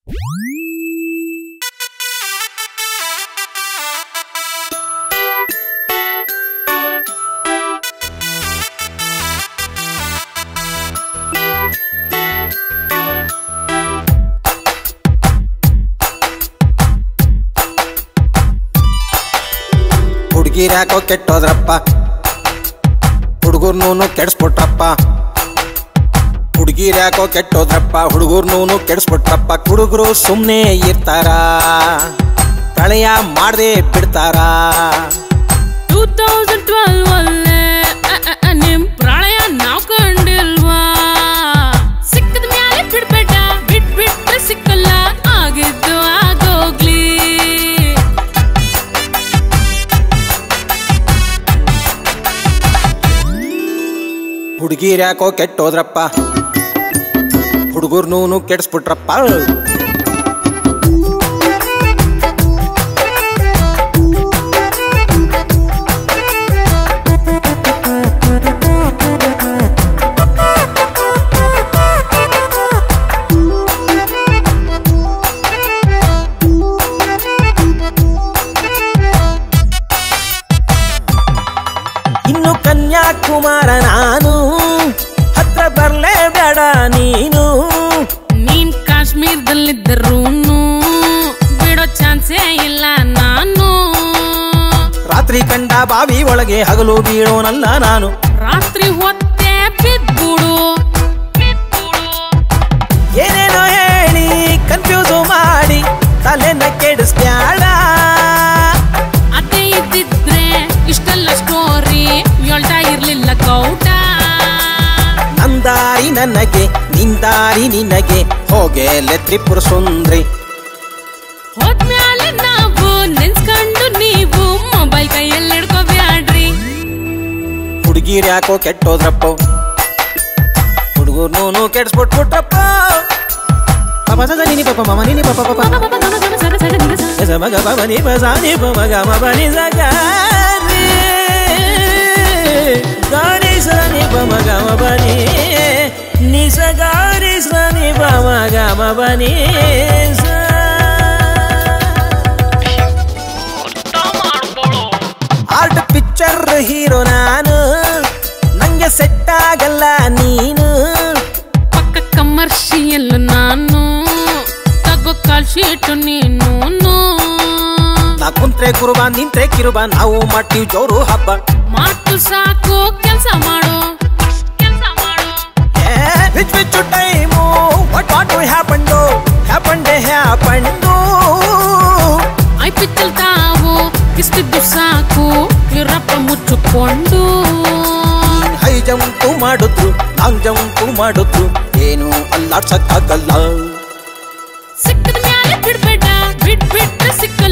ಹುಡುಗಿರ್ಯಾಕೋ ಕೆಟ್ಟೋದ್ರಪ್ಪ ಹುಡುಗರ್ನೂ ಕೆಡಿಸ್ಬಿಟ್ರಪ್ಪ ಹುಡುಗಿರ್ಯಾಕೋ ಕೆಟ್ಟೋದ್ರಪ್ಪ ಹುಡುಗರ್ನೂ ಕೆಡಿಸ್ಬಿಟ್ರಪ್ಪ ಹುಡುಗರು ಸುಮ್ಮನೆ ಇರ್ತಾರ ಪ್ರಳಯ ಮಾಡದೆ ಬಿಡ್ತಾರ ಟೂ ತೌಸಂಡ್ ಟ್ವೆಲ್ವ್ ಅಲ್ಲೇ ಅ, ಅ, ಅ, ನಿಮ್ ಪ್ರಳಯ ನಾವ್ ಕಂಡಿಲ್ವಾ ಸಿಕ್ಕದ ಮ್ಯಾಲೆ ಬಿಡ್ಬೇಡ ಬಿಟ್ ಬಿಟ್ರೆ ಸಿಕ್ಕಲ್ಲ ಆಗಿದ್ದು ಆಗೋಗ್ಲಿ ಹುಡುಗಿರ್ಯಾಕೋ ಕೆಟ್ಟೋದ್ರಪ್ಪ ಹುಡುಗರ್ನೂ ಕೆಡಿಸ್ಬಿಟ್ರಪ್ಪ ಇನ್ನು ಕನ್ಯಾಕುಮಾರ ನಾನು ಹತ್ರ ಬರ್ಲೇ ಬೇಡ ನೀನು ನೀನ್ ಕಾಶ್ಮೀರದಲ್ಲಿದ್ದರೂನು ಬಿಡೋ ಚಾನ್ಸೇ ಇಲ್ಲ ನಾನು ರಾತ್ರಿ ಕಂಡ ಬಾವಿ ಒಳಗೆ ಹಗಲು ಬೀಳೋನಲ್ಲ ನಾನು ರಾತ್ರಿ ಹೊತ್ತೆ ಬಿದ್ಬಿಡು ಏನೇನೋ ಹೇಳಿ ಕನ್ಫ್ಯೂಸು ಮಾಡಿ ತಲೆನ ಕೆಡಿಸ್ಬ್ಯಾಡ ಅದೇ ಇದ್ದಿದ್ರೆ ಇಷ್ಟೆಲ್ಲ ಸ್ಟೋರಿ ಹೇಳ್ತಾ ಇರ್ಲಿಲ್ಲ ಕೌಟ ನಂದಾರಿ ನನಗೆ ನಿಂದಾರಿ ನಿನಗೆ ಹೋಗೇಲೆ ತ್ರಿಪುರ ಸುಂದ್ರಿ ಹೋದ್ಮ್ಯಾಲೆ ನಾವು ನೆನ್ಸ್ಕೊಂಡು ನೀವು ಮೊಬೈಲ್ ಕೈಯಲ್ಲಿ ಹಿಡ್ಕೋಬ್ಯಾಡ್ರಿ ಹುಡುಗಿರ್ಯಾಕೋ ಕೆಟ್ಟೋದ್ರಪ್ಪ ಹುಡುಗರ್ನೂ ಕೆಡಿಸ್ಬಿಟ್ಬಿಟ್ರಪ್ಪ ಪಾಪ ಸದ ನಿನಿ ಪಾಪ ಮಮ ನಿನಿ ಪಾಪ ಪಾಪ ಸ ಮಗ ಪಮ ನಿ ಪ ಸ ನಿ ಪ ಮಗ ಮ ಪ ನಿ ಸ ಗ ರಿ. ಗ ರಿ ಸ ನಿ ಪ ಮ ಗ ಮ ಪ ನಿ. ನಿ ಸ ಗ ರಿ ಸ ನಿ ಪ ಮ ಗ ಮ ಪ ನಿ ಸ. ಆರ್ಟ್ ಪಿಕ್ಚರ್ ಹೀರೋ ನಾನು ನಂಗೆ ಸೆಟ್ ಆಗಲ್ಲ ನೀನು ಪಕ್ಕ ಕಮರ್ಷಿಯಲ್ ನಾನು ತಗೋ ಕಾಲ್ ಶೀಟು ನೀನು ನಾ ಕುಂತ್ರೆ ಕುರುಬ ನಿಂತ್ರೆ ಕಿರುಬ ನಾವು ಮಾಡ್ತೀವಿ ಜೋರು ಹಬ್ಬ ಮಾತು ಸಾಕು ಕೆಲ್ಸ ಮಾಡು ಕೆಲ್ಸ ಮಾಡು which which time what what happened happened happened ಐ ಪಿಚ್ಚಲ್ ತಾವು ಇಷ್ಟಿದ್ದು ಸಾಕು ಇರಪ್ಪ ಮುಚ್ಚಿಕೊಂಡು ಹೈ ಜಂಪು ಮಾಡಿದ್ರು ಲಾಂಗ್ ಜಂಪು ಮಾಡಿದ್ರು ಏನು ಅಲ್ಲಾಡ್ಸಕ್ಕಾಗಲ್ಲ ಸಿಕ್ಕದ ಮ್ಯಾಲೆ ಬಿಡ್ಬೇಡ ಬಿಟ್ ಬಿಟ್ರೆ ಸಿಕ್ಕಲ್ಲ